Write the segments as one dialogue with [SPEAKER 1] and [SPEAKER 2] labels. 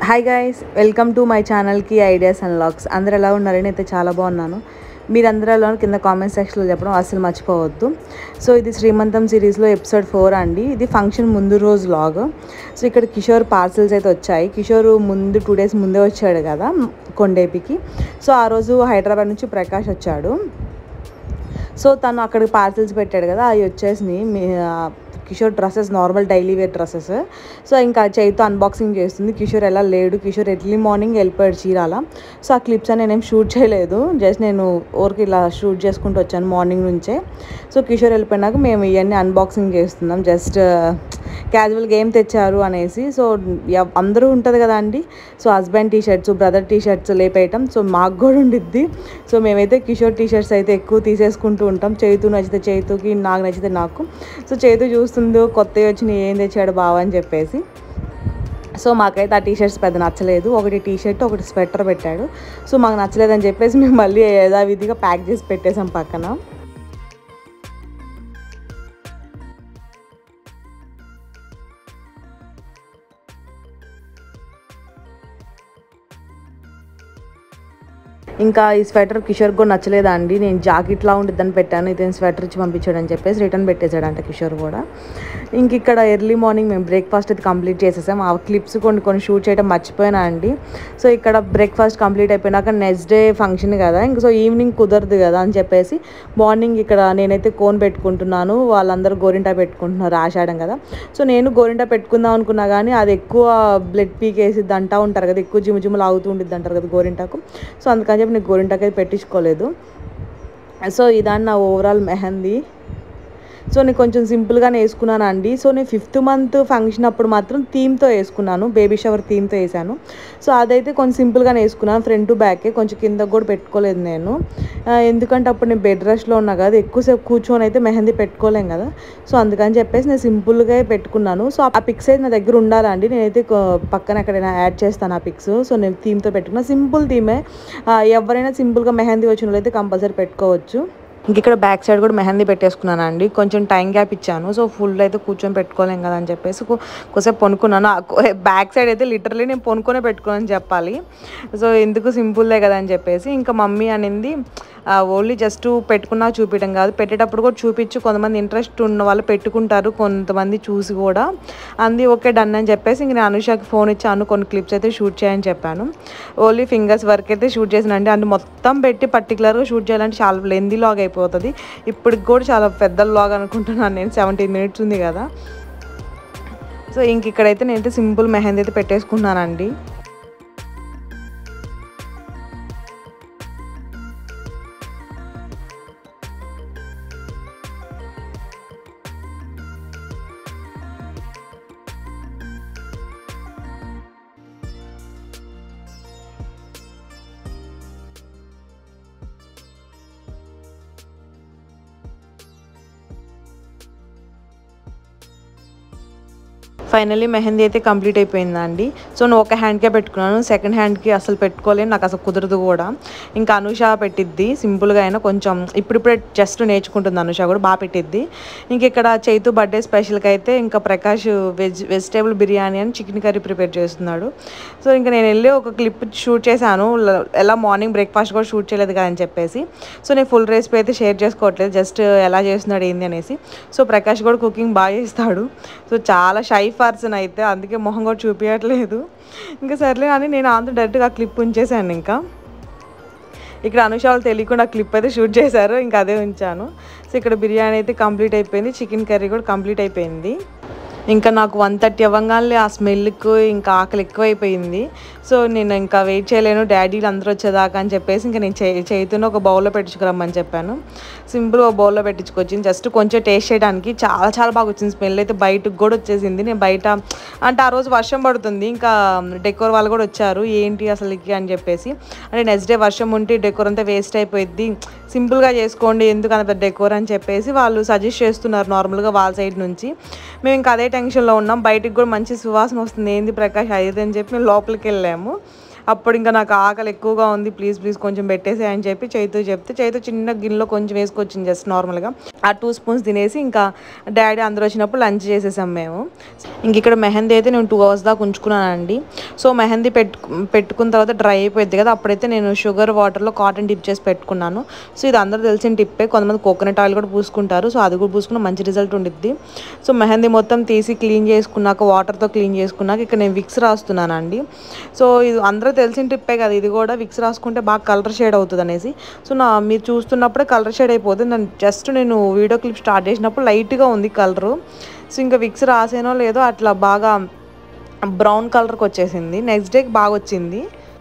[SPEAKER 1] hi guys welcome to my ఛానల్కి ideas and vlogs అందరు ఎలా ఉన్నారని అయితే చాలా బాగున్నాను మీరందరూ ఎలా ఉన్నారు కింద కామెంట్ సెక్షన్లో చెప్పడం అస్సలు మర్చిపోవద్దు సో ఇది శ్రీమంతం సిరీస్లో ఎపిసోడ్ ఫోర్ అండి ఇది ఫంక్షన్ ముందు రోజు లాగ్ సో ఇక్కడ కిషోర్ పార్సల్స్ అయితే వచ్చాయి కిషోర్ ముందు టూ డేస్ ముందే వచ్చాడు కదా కొండేపికి సో ఆ రోజు హైదరాబాద్ నుంచి ప్రకాష్ వచ్చాడు సో తను అక్కడికి పార్సల్స్ పెట్టాడు కదా అవి వచ్చేసినాయి మీ ఆ, Kishore dresses normal daily wear dresses so ఇంకా చేయితో అన్బాక్సింగ్ చేస్తుంది కిషోర్ ఎలా లేడు కిషోర్ ఎర్లీ మార్నింగ్ వెళ్ళిపోయాడు చీరాల సో ఆ క్లిప్స్ అని నేనేం షూట్ చేయలేదు జస్ట్ నేను ఊరికి ఇలా షూట్ చేసుకుంటూ వచ్చాను మార్నింగ్ నుంచే సో కిషోర్ వెళ్ళిపోయినాక మేము ఇవన్నీ అన్బాక్సింగ్ చేస్తున్నాం జస్ట్ క్యాజువల్ గేమ్ తెచ్చారు అనేసి సో ఎవ్- అందరూ ఉంటుంది కదా అండి so husband T shirts brother T shirts లేపేయటం సో మాకు కూడా ఉండిద్ది సో మేమైతే కిషోర్ టీ షర్ట్స్ అయితే ఎక్కువ తీసేసుకుంటూ ఉంటాం చేతు నచ్చితే చేతుకి నాకు నచ్చితే నాకు సో చేతు చూస్తుందో కొత్తవి వచ్చినాయి ఏం తెచ్చాడు బావ అని చెప్పేసి సో మాకైతే ఆ టీ షర్ట్స్ పెద్ద నచ్చలేదు ఒకటి టీ షర్ట్ ఒకటి స్వెటర్ పెట్టాడు సో మాకు నచ్చలేదని చెప్పేసి మేము మళ్ళీ యథావిధిగా ప్యాక్ చేసి పెట్టేసాం పక్కన ఇంకా ఈ స్వెటర్ కిషోర్ కూడా నచ్చలేదా అండి నేను జాకెట్లా ఉండిద్దని పెట్టాను ఇతను స్వెటర్ ఇచ్చి పంపించాడు అని చెప్పేసి రిటర్న్ పెట్టేశాడంట కిషోర్ కూడా ఇంక ఇక్కడ ఎర్లీ మార్నింగ్ మేము బ్రేక్ఫాస్ట్ అయితే కంప్లీట్ చేసేసాం ఆ క్లిప్స్ కొన్ని కొన్ని షూట్ చేయడం మర్చిపోయినా అండి సో ఇక్కడ బ్రేక్ఫాస్ట్ కంప్లీట్ అయిపోయినాక నెక్స్ట్ డే ఫంక్షన్ కదా ఇంక సో ఈవినింగ్ కుదరదు కదా అని చెప్పేసి మార్నింగ్ ఇక్కడ నేనైతే కోన్ పెట్టుకుంటున్నాను వాళ్ళందరూ గోరింటా పెట్టుకుంటున్నారు ఆషాఢం కదా సో నేను గోరింటా పెట్టుకుందాం అనుకున్నా కానీ అది ఎక్కువ బ్లడ్ పీకేసిద్ది అంటా ఉంటారు కదా ఎక్కువ జిమ్ జిమ్లు ఆగుతూ ఉండిద్ది అంటారు కదా గోరింటాకు సో అందుకని చెప్పి నేను గోరింటాకు అయితే పెట్టించుకోలేదు సో ఇదాన్ని నా ఓవరాల్ మెహందీ సో నేను కొంచెం సింపుల్గానే వేసుకున్నాను అండి సో నేను ఫిఫ్త్ మంత్ ఫంక్షన్ అప్పుడు మాత్రం థీమ్తో వేసుకున్నాను బేబీ షవర్ థీమ్తో వేసాను సో అదైతే కొంచెం సింపుల్గానే వేసుకున్నాను ఫ్రంట్ టు బ్యాకే కొంచెం కింద కూడా పెట్టుకోలేదు నేను ఆ, ఎందుకంటే అప్పుడు నేను బెడ్ రెస్ట్లో ఉన్నా కదా ఎక్కువసేపు కూర్చొని అయితే మెహందీ పెట్టుకోలేం కదా సో అందుకని చెప్పేసి నేను సింపుల్గా పెట్టుకున్నాను సో ఆ పిక్స్ అయితే నా దగ్గర ఉండాలండి నేనైతే కొ- పక్కన ఎక్కడైనా యాడ్ చేస్తాను ఆ పిక్స్ సో నేను థీమ్తో పెట్టుకున్నా సింపుల్ థీమే ఎవరైనా సింపుల్గా మెహందీ వచ్చిన వాళ్ళు అయితే కంపల్సరీ పెట్టుకోవచ్చు ఇంక ఇక్కడ బ్యాక్ సైడ్ కూడా మెహందీ పెట్టేసుకున్నాను అండి కొంచెం టైం గ్యాప్ ఇచ్చాను సో ఫుల్ అయితే కూర్చొని పెట్టుకోలేం కదా అని చెప్పేసి కొ- కొద్దిసేపు పొనుకున్నాను ఆ కొ- బ్యాక్ సైడ్ అయితే లిటరలీ నేను పొనుకొనే పెట్టుకున్నాను చెప్పాలి సో ఎందుకు సింపుల్దే కదా అని చెప్పేసి ఇంకా మమ్మీ అనింది ఓన్లీ జస్ట్ పెట్టుకున్నా చూపించడం కాదు పెట్టేటప్పుడు కూడా చూపించు కొంతమంది ఇంట్రెస్ట్ ఉన్న వాళ్ళు పెట్టుకుంటారు కొంతమంది చూసి కూడా అంది ఓకే డన్ అని చెప్పేసి ఇంక నేను అనుషాకి ఫోన్ ఇచ్చాను కొన్ని క్లిప్స్ అయితే షూట్ చేయని చెప్పాను ఓన్లీ ఫింగర్స్ వర్క్ అయితే షూట్ చేసినండి అందు మొత్తం పెట్టి పర్టికులర్గా షూట్ చేయాలంటే చాలా లెందీ లాగ్ అయిపోతుంది ఇప్పటికి కూడా చాలా పెద్ద లాగ్ అనుకుంటున్నాను నేను సెవెంటీన్ మినిట్స్ ఉంది కదా సో ఇంక ఇక్కడైతే నేనైతే సింపుల్ మెహందీ అయితే పెట్టేసుకున్నానండి ఫైనల్లీ మెహందీ అయితే కంప్లీట్ అయిపోయిందండి సో నేను ఒక హ్యాండ్కే పెట్టుకున్నాను సెకండ్ హ్యాండ్కి అసలు పెట్టుకోలేను నాకు అసలు కుదరదు కూడా ఇంకా అనుష పెట్టిద్ది సింపుల్గా అయినా కొంచెం ఇప్పుడిప్పుడే జస్ట్ నేర్చుకుంటుంది అనుష కూడా బాగా పెట్టిద్ది ఇంక ఇక్కడ చైతు బర్త్డే స్పెషల్కి అయితే ఇంకా ప్రకాష్ వెజ్ వెజిటేబుల్ బిర్యానీ అని చికెన్ కర్రీ ప్రిపేర్ చేస్తున్నాడు సో ఇంకా నేను వెళ్ళి ఒక క్లిప్ షూట్ చేశాను ల- ఎలా మార్నింగ్ బ్రేక్ఫాస్ట్ కూడా షూట్ చేయలేదు కదా అని చెప్పేసి సో నేను ఫుల్ రెసిపీ అయితే షేర్ చేసుకోవట్లేదు జస్ట్ ఎలా చేస్తున్నాడు ఏంది అనేసి సో ప్రకాష్ కూడా కుకింగ్ బాగా చేస్తాడు సో చాలా షై పర్సన్ అయితే అందుకే మొహం కూడా చూపించట్లేదు ఇంకా సర్లే అని నేను ఆంధ్ర డైరెక్ట్గా క్లిప్ ఉంచేసాను ఇంకా ఇక్కడ అనుష వాళ్ళు తెలియకుండా క్లిప్ అయితే షూట్ చేశారు ఇంకా అదే ఉంచాను సో ఇక్కడ బిర్యానీ అయితే కంప్లీట్ అయిపోయింది చికెన్ కర్రీ కూడా కంప్లీట్ అయిపోయింది ఇంకా నాకు వన్ థర్టీ అవ్వగానే ఆ స్మెల్కి ఇంకా ఆకలి ఎక్కువైపోయింది సో నేను ఇంకా వెయిట్ చేయలేను డాడీలు అందరూ వచ్చేదాకా అని చెప్పేసి ఇంకా నేను చే- చేతిని ఒక బౌల్లో పెట్టించుకురమ్మని చెప్పాను సింపుల్ ఒక బౌల్లో పెట్టించుకొచ్చింది జస్ట్ కొంచెం టేస్ట్ చేయడానికి చాలా చాలా బాగా వచ్చింది స్మెల్ అయితే బయటకు కూడా వచ్చేసింది నేను బయట అంటే ఆ రోజు వర్షం పడుతుంది ఇంకా డెకోర్ వాళ్ళు కూడా వచ్చారు ఏంటి అసలుకి అని చెప్పేసి అంటే నెక్స్ట్ డే వర్షం ఉంటే డెకోర్ అంతా వేస్ట్ అయిపోయింది సింపుల్గా చేసుకోండి ఎందుకు అంత పెద్ద డెకోర్ అని చెప్పేసి వాళ్ళు సజెస్ట్ చేస్తున్నారు నార్మల్గా వాళ్ళ సైడ్ నుంచి మేము ఇంకా అదే టెన్షన్లో ఉన్నాం బయటికి కూడా మంచి సువాసన వస్తుంది ఏంది ప్రకాష్ అయ్యేది అని చెప్పి మేము లోపలికి వెళ్ళాము అప్పుడు ఇంకా నాకు ఆకలి ఎక్కువగా ఉంది ప్లీజ్ ప్లీజ్ కొంచెం పెట్టేసి అని చెప్పి చైతు చెప్తే చైతు చిన్న గిన్నెలో కొంచెం వేసుకొచ్చింది జస్ట్ నార్మల్గా ఆ టూ స్పూన్స్ తినేసి ఇంకా డాడీ అందరూ వచ్చినప్పుడు లంచ్ చేసేసాం మేము ఇంక ఇక్కడ మెహందీ అయితే నేను టూ అవర్స్ దాకా ఉంచుకున్నానండి సో మెహందీ పెట్టు పెట్టుకున్న తర్వాత డ్రై అయిపోయింది కదా అప్పుడైతే నేను షుగర్ వాటర్లో కాటన్ డిప్ చేసి పెట్టుకున్నాను సో ఇది అందరూ తెలిసిన టిప్పే కొంతమంది కోకోనట్ ఆయిల్ కూడా పూసుకుంటారు సో అది కూడా పూసుకున్న మంచి రిజల్ట్ ఉండిద్ది సో మెహందీ మొత్తం తీసి క్లీన్ చేసుకున్నాక వాటర్తో క్లీన్ చేసుకున్నాక ఇక్కడ నేను విక్స్ రాస్తున్నానండి సో ఇది అందరూ తెలిసిన టిప్పే కదా ఇది కూడా విక్స్ రాసుకుంటే బాగా కలర్ షేడ్ అవుతుంది అనేసి సో నా మీరు చూస్తున్నప్పుడే కలర్ షేడ్ అయిపోతుంది నేను జస్ట్ నేను వీడియో క్లిప్ స్టార్ట్ చేసినప్పుడు లైట్గా ఉంది కలరు సో ఇంకా విక్స్ రాసేనో లేదో అట్లా బాగా బ్రౌన్ కలర్కి వచ్చేసింది నెక్స్ట్ డేకి బాగా వచ్చింది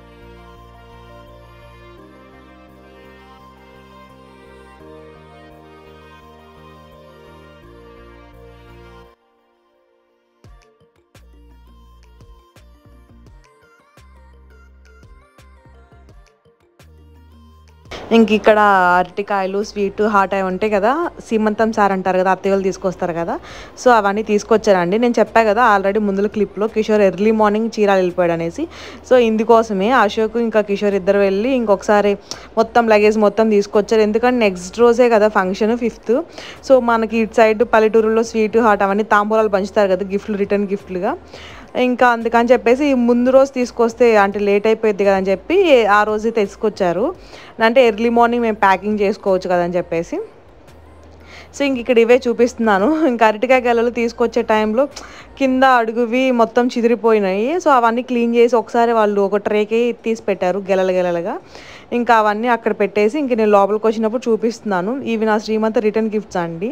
[SPEAKER 1] ఇంక ఇక్కడ అరటికాయలు స్వీట్ హాట్ అవి ఉంటాయి కదా సీమంతం సార్ అంటారు కదా అత్తయ్యలు తీసుకొస్తారు కదా సో అవన్నీ తీసుకొచ్చారండి నేను చెప్పా కదా ఆల్రెడీ ముందుల క్లిప్లో కిషోర్ ఎర్లీ మార్నింగ్ చీరాలు వెళ్ళిపోయాడు అనేసి సో ఇందుకోసమే అశోక్ ఇంకా కిషోర్ ఇద్దరు వెళ్ళి ఇంకొకసారి మొత్తం లగేజ్ మొత్తం తీసుకొచ్చారు ఎందుకంటే నెక్స్ట్ రోజే కదా ఫంక్షన్ ఫిఫ్త్ సో మనకి ఇటు సైడ్ పల్లెటూరులో స్వీట్ హాట్ అవన్నీ తాంబూలాలు పంచుతారు కదా గిఫ్ట్లు రిటర్న్ గిఫ్ట్లుగా ఇంకా అందుకని చెప్పేసి ముందు రోజు తీసుకొస్తే అంటే లేట్ అయిపోయింది కదా అని చెప్పి ఆ రోజు తీసుకొచ్చారు అంటే ఎర్లీ మార్నింగ్ మేము ప్యాకింగ్ చేసుకోవచ్చు కదా అని చెప్పేసి సో ఇంక ఇక్కడ ఇవే చూపిస్తున్నాను ఇంకా అరటికాయ గెలలు తీసుకొచ్చే టైంలో కింద అడుగువి మొత్తం చిదిరిపోయినాయి సో అవన్నీ క్లీన్ చేసి ఒకసారి వాళ్ళు ఒక ట్రేకి తీసి పెట్టారు గెలలు గెలలుగా ఇంకా అవన్నీ అక్కడ పెట్టేసి ఇంక నేను లోపలికి వచ్చినప్పుడు చూపిస్తున్నాను ఇవి నా శ్రీమంత రిటర్న్ గిఫ్ట్స్ అండి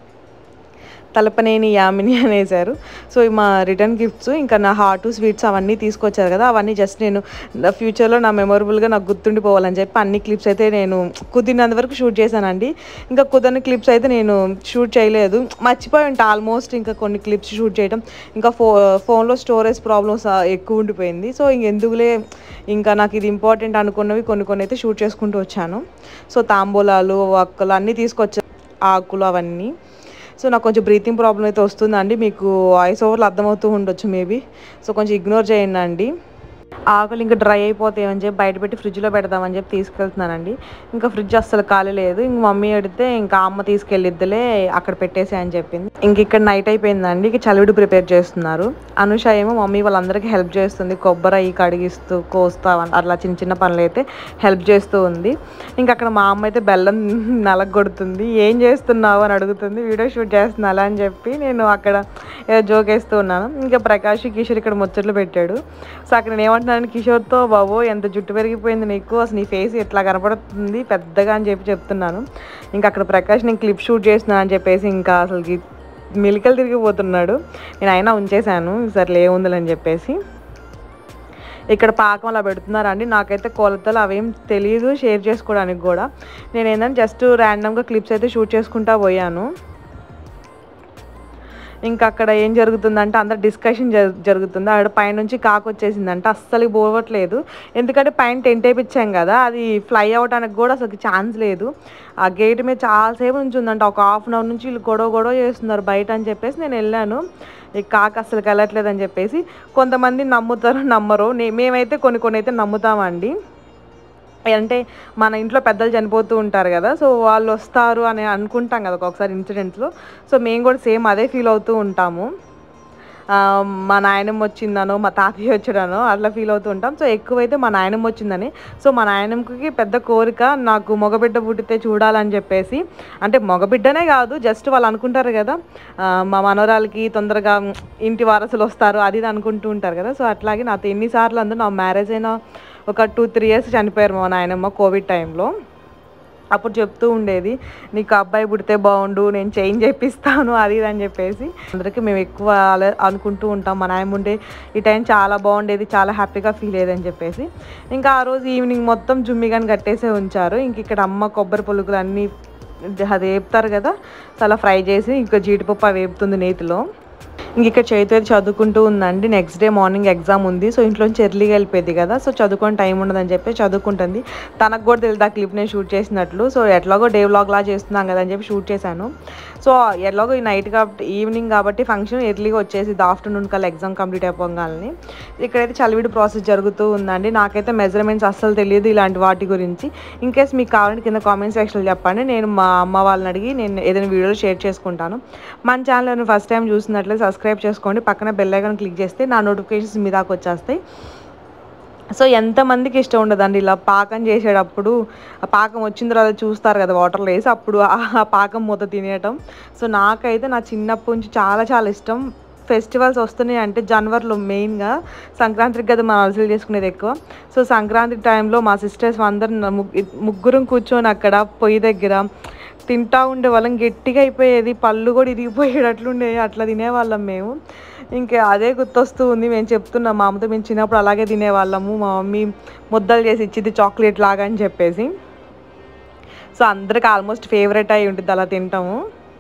[SPEAKER 1] తలపనేని యామిని అనేసారు సో ఇవి మా రిటర్న్ గిఫ్ట్స్ ఇంకా నా హార్ట్ స్వీట్స్ అవన్నీ తీసుకొచ్చారు కదా అవన్నీ జస్ట్ నేను ఫ్యూచర్లో నా మెమొరబుల్గా నాకు గుర్తుండిపోవాలని చెప్పి అన్ని క్లిప్స్ అయితే నేను కుదిరినంత వరకు షూట్ చేశానండి ఇంకా కుదరని క్లిప్స్ అయితే నేను షూట్ చేయలేదు మర్చిపోయి ఉంటా ఆల్మోస్ట్ ఇంకా కొన్ని క్లిప్స్ షూట్ చేయడం ఇంకా ఫో ఫోన్లో స్టోరేజ్ ప్రాబ్లమ్స్ ఎక్కువ ఉండిపోయింది సో ఇంకెందుకులే ఇంకా నాకు ఇది ఇంపార్టెంట్ అనుకున్నవి కొన్ని కొన్ని అయితే షూట్ చేసుకుంటూ వచ్చాను సో తాంబూలాలు వక్కలు అన్నీ తీసుకొచ్చాను ఆకులు అవన్నీ సో నాకు కొంచెం బ్రీతింగ్ ప్రాబ్లం అయితే వస్తుందండి మీకు వాయిస్ ఓవర్లు అర్థమవుతూ ఉండొచ్చు మేబీ సో కొంచెం ఇగ్నోర్ చేయండి అండి ఆకులు ఇంకా డ్రై అయిపోతాయి అని చెప్పి బయట పెట్టి ఫ్రిడ్జ్లో పెడదామని చెప్పి తీసుకెళ్తున్నానండి ఇంకా ఫ్రిడ్జ్ అస్సలు ఖాళీ లేదు ఇంక మమ్మీ అడిగితే ఇంకా అమ్మ తీసుకెళ్ళిద్దిలే అక్కడ పెట్టేసే అని చెప్పింది ఇంక ఇక్కడ నైట్ అయిపోయిందండి ఇక చలివిడి ప్రిపేర్ చేస్తున్నారు అనుష ఏమో మమ్మీ వాళ్ళందరికీ హెల్ప్ చేస్తుంది కొబ్బరి ఈ కడిగిస్తూ కోస్తా అట్లా చిన్న చిన్న పనులు అయితే హెల్ప్ చేస్తూ ఉంది ఇంకా అక్కడ మా అమ్మ అయితే బెల్లం నలగొడుతుంది ఏం చేస్తున్నావు అని అడుగుతుంది వీడియో షూట్ చేస్తున్నా అని చెప్పి నేను అక్కడ ఏదో జోక్ వేస్తూ ఉన్నాను ఇంకా ప్రకాష్ కిషోర్ ఇక్కడ ముచ్చట్లు పెట్టాడు సో అక్కడ నేను ఏమంటున్నాను కిషోర్తో బాబు ఎంత జుట్టు పెరిగిపోయింది నీకు అసలు నీ ఫేస్ ఎట్లా కనపడుతుంది పెద్దగా అని చెప్పి చెప్తున్నాను ఇంకా అక్కడ ప్రకాష్ నేను క్లిప్ షూట్ చేస్తున్నాను అని చెప్పేసి ఇంకా అసలు మిలికలు తిరిగిపోతున్నాడు నేను అయినా ఉంచేశాను సరే ఏముందని చెప్పేసి ఇక్కడ పాకం అలా పెడుతున్నారండి నాకైతే కొలతలు అవేం తెలియదు షేర్ చేసుకోవడానికి కూడా నేను ఏంటంటే జస్ట్ ర్యాండమ్గా క్లిప్స్ అయితే షూట్ చేసుకుంటా పోయాను ఇంకా అక్కడ ఏం జరుగుతుందంటే అందరు డిస్కషన్ జరుగుతుంది ఆడ పైనుంచి కాకు వచ్చేసిందంటే అస్సలు పోవట్లేదు ఎందుకంటే పైన టెంట్ వేయించాం కదా అది ఫ్లై అవ్వడానికి కూడా అసలు ఛాన్స్ లేదు ఆ గేట్ మీద చాలాసేపు నుంచి ఉందంట ఒక హాఫ్ అన్ అవర్ నుంచి వీళ్ళు గొడవ గొడవ చేస్తున్నారు బయట అని చెప్పేసి నేను వెళ్ళాను ఈ కాక అసలు వెళ్ళట్లేదు అని చెప్పేసి కొంతమంది నమ్ముతారు నమ్మరు నే- మేమైతే కొన్ని కొన్ని అయితే నమ్ముతామండి అంటే మన ఇంట్లో పెద్దలు చనిపోతూ ఉంటారు కదా సో వాళ్ళు వస్తారు అని అనుకుంటాం కదా ఒక్కొక్కసారి ఇన్సిడెంట్స్లో సో మేము కూడా సేమ్ అదే ఫీల్ అవుతూ ఉంటాము ఆ, మా నాయనమ్మ వచ్చిందనో మా తాతయ్య వచ్చాడనో అట్లా ఫీల్ అవుతూ ఉంటాం సో ఎక్కువైతే మా నాయనమ్మ వచ్చిందని సో మా నాయనమ్మకి పెద్ద కోరిక నాకు మగబిడ్డ పుట్టితే చూడాలని చెప్పేసి అంటే మగబిడ్డనే కాదు జస్ట్ వాళ్ళు అనుకుంటారు కదా ఆ, మా మనవరాలకి తొందరగా మ్, ఇంటి వారసులు వస్తారు అది ఇది అనుకుంటూ ఉంటారు కదా సో అట్లాగే నాతో ఎన్నిసార్లు అందరూ నా మ్యారేజ్ అయిన ఒక టూ త్రీ ఇయర్స్ చనిపోయారు మా నాయనమ్మ కోవిడ్ టైంలో అప్పుడు చెప్తూ ఉండేది నీకు అబ్బాయి పుడితే బాగుండు నేను చేంజ్ చేపిస్తాను అది ఇది అని చెప్పేసి అందరికీ మేము ఎక్కువ ఆలో- అనుకుంటూ ఉంటాం మా నాయన ఉండే ఈ టైం చాలా బాగుండేది చాలా హ్యాపీగా ఫీల్ అయ్యేది అని చెప్పేసి ఇంకా ఆ రోజు ఈవినింగ్ మొత్తం జుమ్మిగాని కట్టేసే ఉంచారు ఇంక ఇక్కడ అమ్మ కొబ్బరి పులుకులు అన్నీ అది వేపుతారు కదా చాలా ఫ్రై చేసి ఇంకా జీడిపప్పు అవి వేపుతుంది నేతిలో ఇంక ఇక్కడ చైతు అయితే చదువుకుంటూ ఉందండి నెక్స్ట్ డే మార్నింగ్ ఎగ్జామ్ ఉంది సో ఇంట్లోంచి ఎర్లీగా వెళ్ళిపోయింది కదా సో చదువుకొని టైం ఉండదని చెప్పి చదువుకుంటుంది తనకు కూడా తెలియదు ఆ క్లిప్ నేను షూట్ చేసినట్లు సో ఎట్లాగో డే వ్లాగ్ లా చేస్తున్నాం కదా అని చెప్పి షూట్ చేశాను సో ఎలాగో ఈ నైట్ కాబట్టి ఈవినింగ్ కాబట్టి ఫంక్షన్ ఎర్లీగా వచ్చేసి ఆఫ్టర్నూన్ కల్లా ఎగ్జామ్ కంప్లీట్ అయిపోగాలని ఇక్కడైతే చలివిడి ప్రాసెస్ జరుగుతూ ఉందండి నాకైతే మెజర్మెంట్స్ అస్సలు తెలియదు ఇలాంటి వాటి గురించి ఇన్ కేస్ మీకు కావాలంటే కింద కామెంట్ సెక్షన్లో చెప్పండి నేను మా అమ్మ వాళ్ళని అడిగి నేను ఏదైనా వీడియోలో షేర్ చేసుకుంటాను మన ఛానల్ ఫస్ట్ టైం చూసినట్లయితే సబ్స్క్రైబ్ చేసుకోండి పక్కన బెల్ ఐకాన్ క్లిక్ చేస్తే నా నోటిఫికేషన్స్ మీ దాకా వచ్చేస్తాయి సో ఎంతమందికి ఇష్టం ఉండదండి ఇలా పాకం చేసేటప్పుడు ఆ పాకం వచ్చిన తర్వాత చూస్తారు కదా వాటర్లో వేసి అప్పుడు ఆ పాకం మూత తినేయటం సో నాకైతే నా చిన్నప్పటి నుంచి చాలా చాలా ఇష్టం ఫెస్టివల్స్ వస్తున్నాయి అంటే జనవరిలో మెయిన్గా సంక్రాంతికి కదా మనం అలసలు చేసుకునేది ఎక్కువ సో సంక్రాంతి టైంలో మా సిస్టర్స్ అందరు ముగ్గురం కూర్చొని అక్కడ పొయ్యి దగ్గర తింటా ఉండే వాళ్ళం గట్టిగా అయిపోయేది పళ్ళు కూడా ఇరిగిపోయేటట్లుండే అట్లా తినేవాళ్ళం మేము ఇంకా అదే గుర్తొస్తూ ఉంది మేము చెప్తున్నాం మా అమ్మతో మేము చిన్నప్పుడు అలాగే తినేవాళ్ళము మా మమ్మీ ముద్దలు చేసి ఇచ్చింది చాక్లెట్ లాగా అని చెప్పేసి సో అందరికి ఆల్మోస్ట్ ఫేవరెట్ అయి ఉంటుంది అలా తింటాము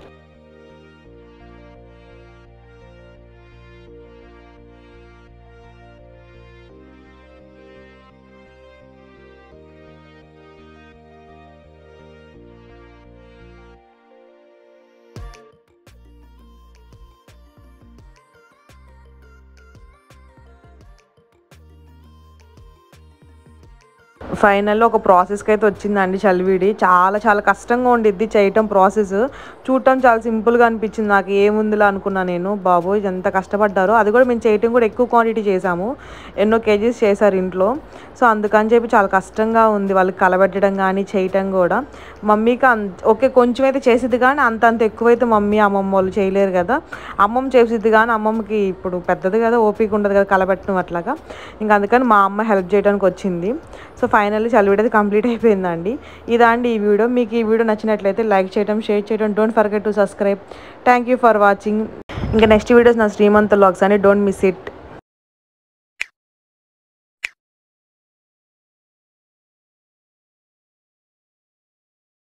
[SPEAKER 1] ఫైనల్లో ఒక ప్రాసెస్కి అయితే వచ్చిందండి చలివిడి చాలా చాలా కష్టంగా ఉండిద్ది చేయటం ప్రాసెస్ చూడటం చాలా సింపుల్గా అనిపించింది నాకు ఏముందిలా అనుకున్నా నేను బాబోయ్ ఎంత కష్టపడ్డారో అది కూడా మేము చేయటం కూడా ఎక్కువ క్వాంటిటీ చేసాము ఎన్నో కేజీస్ చేశారు ఇంట్లో సో అందుకని చెప్పి చాలా కష్టంగా ఉంది వాళ్ళకి కలబెట్టడం కానీ చేయటం కూడా మమ్మీకి అంత ఓకే కొంచెం అయితే చేసిద్ది కానీ అంత అంత ఎక్కువైతే మమ్మీ అమ్మమ్మ వాళ్ళు చేయలేరు కదా అమ్మమ్మ చేసిద్ది కానీ అమ్మమ్మకి ఇప్పుడు పెద్దది కదా ఓపిక ఉండదు కదా కలబెట్టడం అట్లాగా ఇంకా అందుకని మా అమ్మ హెల్ప్ చేయడానికి వచ్చింది సో ఫైనల్లీ చలివిడి అయితే కంప్లీట్ అయిపోయిందండి ఇదా అండి ఈ వీడియో మీకు ఈ వీడియో నచ్చినట్లయితే లైక్ చేయడం షేర్ చేయడం don't forget to subscribe thank you for watching ఇంకా నెక్స్ట్ వీడియోస్ నా శ్రీమంత్ లాగ్స్ అని డోంట్ మిస్ ఇట్